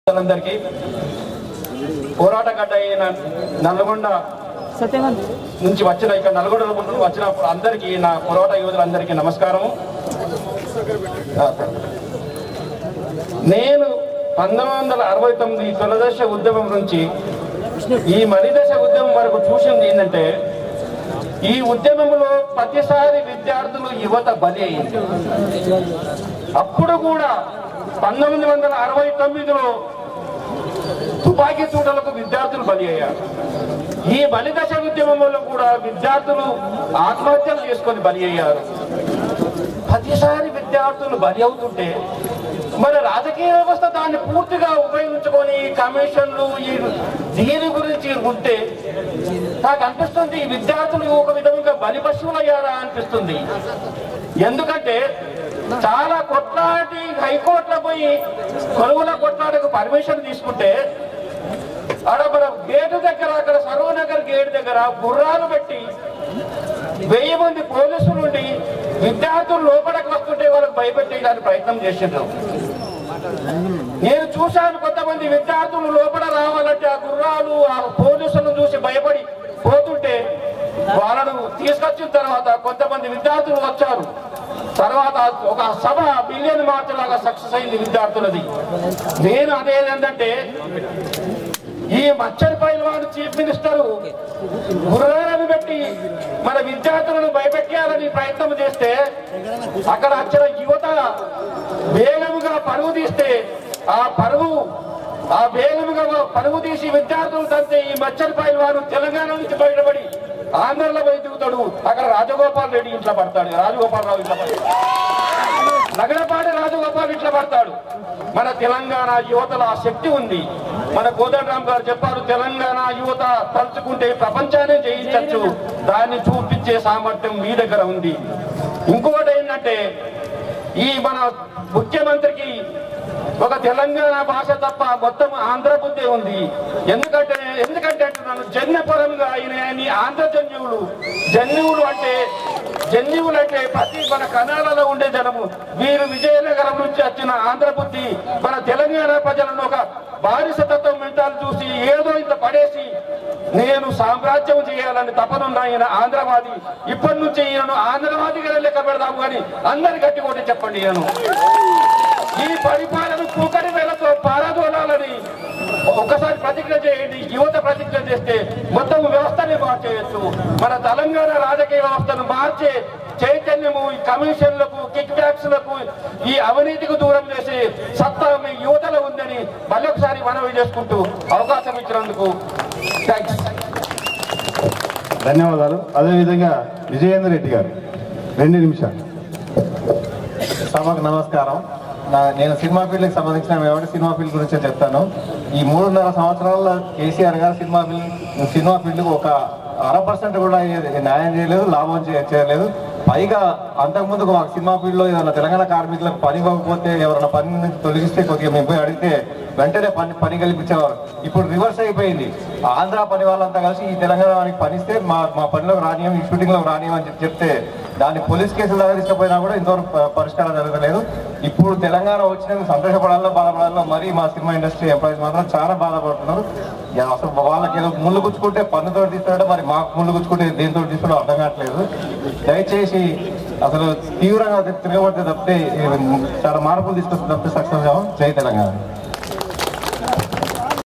అందరికీ పోరాట గడ్డ అయిన నల్గొండ నుంచి వచ్చిన ఇక్కడ నల్గొండ నుండి వచ్చిన అందరికీ నా పోరాట యోధులందరికీ నమస్కారం నేను పంతొమ్మిది వందల అరవై తొమ్మిది తొలదశ ఉద్యమం నుంచి ఈ మలిదశ ఉద్యమం వరకు చూసింది ఏంటంటే ఈ ఉద్యమంలో ప్రతిసారి విద్యార్థులు యువత బలి అయింది అప్పుడు కూడా పంతొమ్మిది వందల అరవై తొమ్మిదిలో తుపాకీ తూటలకు విద్యార్థులు బలి అయ్యారు ఈ బలిదశ ఉద్యమంలో కూడా విద్యార్థులు ఆత్మహత్యలు చేసుకొని బలి అయ్యారు ప్రతిసారి విద్యార్థులు బలి అవుతుంటే మరి రాజకీయ వ్యవస్థ దాన్ని పూర్తిగా ఉపయోగించుకొని ఈ కమిషన్లు ఈ దీని గురించి ఉంటే నాకు అనిపిస్తుంది ఈ విద్యార్థులు ఒక విధంగా బలి పశువులు అయ్యారా అనిపిస్తుంది ఎందుకంటే చాలా కొట్లాటి హైకోర్టులో పోయి కొలువుల కొట్లాటకు పర్మిషన్ తీసుకుంటే ఆడ మన గేటు దగ్గర అక్కడ సర్వనగర్ గేట్ దగ్గర గుర్రాలు పెట్టి వెయ్యి మంది పోలీసులు ఉండి విద్యార్థులు లోపలికి వస్తుంటే వాళ్ళకి భయపెట్టేయడానికి ప్రయత్నం చేసిండ్రు నేను చూశాను కొంతమంది విద్యార్థులు లోపల రావాలంటే ఆ గుర్రాలు ఆ పోలీసులను చూసి భయపడి పోతుంటే వాళ్ళను తీసుకొచ్చిన తర్వాత కొంతమంది విద్యార్థులు వచ్చారు తర్వాత ఒక సభ బిలియన్ మార్చలాగా సక్సెస్ అయింది విద్యార్థులది నేను అనేది ఏంటంటే ఈ మచ్చరి పైల్వాన్ చీఫ్ మినిస్టర్ గుర్రాలను పెట్టి మన విద్యార్థులను భయపెట్టాలని ప్రయత్నం చేస్తే అక్కడ వచ్చిన యువత వేగముగా పరుగు తీస్తే ఆ పరుగు ఆ వేగముగా పరుగు తీసి విద్యార్థులు తంతే ఈ మచ్చరి పైల్వాన్ తెలంగాణ నుంచి బయటపడి ఆంధ్రలో పోయి దిగుతాడు అక్కడ రాజగోపాల్ రెడ్డి ఇంట్లో పడతాడు రాజగోపాలరావు ఇంట్లో పడతాడు నగరపాటి రాజగోపాల్ ఇట్లా పడతాడు మన తెలంగాణ యువతలో ఆ శక్తి ఉంది మన కోదండరామ్ గారు చెప్పారు తెలంగాణ యువత తలుచుకుంటే ప్రపంచాన్ని జయించవచ్చు దాన్ని చూపించే సామర్థ్యం మీ దగ్గర ఉంది ఇంకొకటి ఏంటంటే ఈ మన ముఖ్యమంత్రికి ఒక తెలంగాణ భాష తప్ప మొత్తం ఆంధ్ర బుద్ధి ఉంది ఎందుకంటే ఎందుకంటే అంటున్నాను జన్యపరంగా ఆయన ఆయన ఆంధ్ర జన్యువులు జన్యువులు అంటే జన్యువులు అంటే ప్రతి మన కన్నడలో ఉండే జనము వీరు విజయనగరం నుంచి వచ్చిన ఆంధ్ర బుద్ధి మన తెలంగాణ ప్రజలను ఒక బానిసతత్వం మెంటాలు చూసి ఏదో ఇంత పడేసి నేను సామ్రాజ్యం చేయాలని తపనున్న ఆయన ఆంధ్రవాది ఇప్పటి నుంచి ఈయనను ఆంధ్రవాదిగా లెక్క పెడదాము కానీ అందరి గట్టి కొట్టి చెప్పండి ఈయన ఈ పరిపాలన కూకటి వేలతో పారదోలాలని ఒకసారి ప్రతిజ్ఞ చేయండి యువత ప్రతిజ్ఞ చేస్తే మొత్తం వ్యవస్థని మార్చేయచ్చు మన తెలంగాణ రాజకీయ వ్యవస్థను మార్చే చైతన్యము ఈ కమిషన్లకు కిక్ బ్యాక్స్ లకు ఈ అవినీతికి దూరం చేసే సత్తా మీ యువతలో ఉందని మళ్ళీ ఒకసారి మనవి చేసుకుంటూ అవకాశం ఇచ్చినందుకు థ్యాంక్స్ ధన్యవాదాలు అదేవిధంగా విజయేందర్ రెడ్డి గారు రెండు నిమిషాలు సభకు నమస్కారం నా నేను సినిమా ఫీల్డ్కి సంబంధించిన కాబట్టి సినిమా ఫీల్డ్ గురించి చెప్తాను ఈ మూడున్నర సంవత్సరాల్లో కేసీఆర్ గారు సినిమా ఫీల్డ్ సినిమా ఫీల్డ్కి ఒక అర పర్సెంట్ కూడా ఏ- న్యాయం చేయలేదు లాభం చే- చేయలేదు పైగా అంతకుముందు మాకు సినిమా ఫీల్డ్లో ఏదైనా తెలంగాణ కార్మికులకు పని ఇవ్వకపోతే ఎవరైనా పని నుంచి తొలగిస్తే కొద్దిగా మేము పోయి అడిగితే వెంటనే పని పని కల్పించేవారు ఇప్పుడు రివర్స్ అయిపోయింది ఆంధ్ర పని వాళ్ళంతా కలిసి ఈ తెలంగాణకి పనిస్తే మా మా పనిలోకి రానియం ఈ షూటింగ్లోకి రానియం అని చెప్పి చెప్తే దాన్ని పోలీస్ కేసులు దగ్గర తీసుకుపోయినా కూడా ఇంతవరకు ప- పరిష్కారం జరగలేదు ఇప్పుడు తెలంగాణ వచ్చినందుకు సంతోషపడాలో బాధపడాలో మరి మా సినిమా ఇండస్ట్రీ ఎంప్లాయీస్ మాత్రం చాలా బాధపడుతున్నారు యా, అసలు వాళ్ళకి ఏదో ముళ్ళు గుచ్చుకుంటే పన్నుతో తీస్తాడో మరి మాకు ముళ్ళు గుచ్చుకుంటే దేంతో తీసుకోవడం అర్థం కావట్లేదు దయచేసి అసలు తీవ్రంగా తిరగబడితే తప్పితే ఈ చాలా మార్పులు తీసుకొస్తే తప్పితే సక్సెస్ కావం జై తెలంగాణ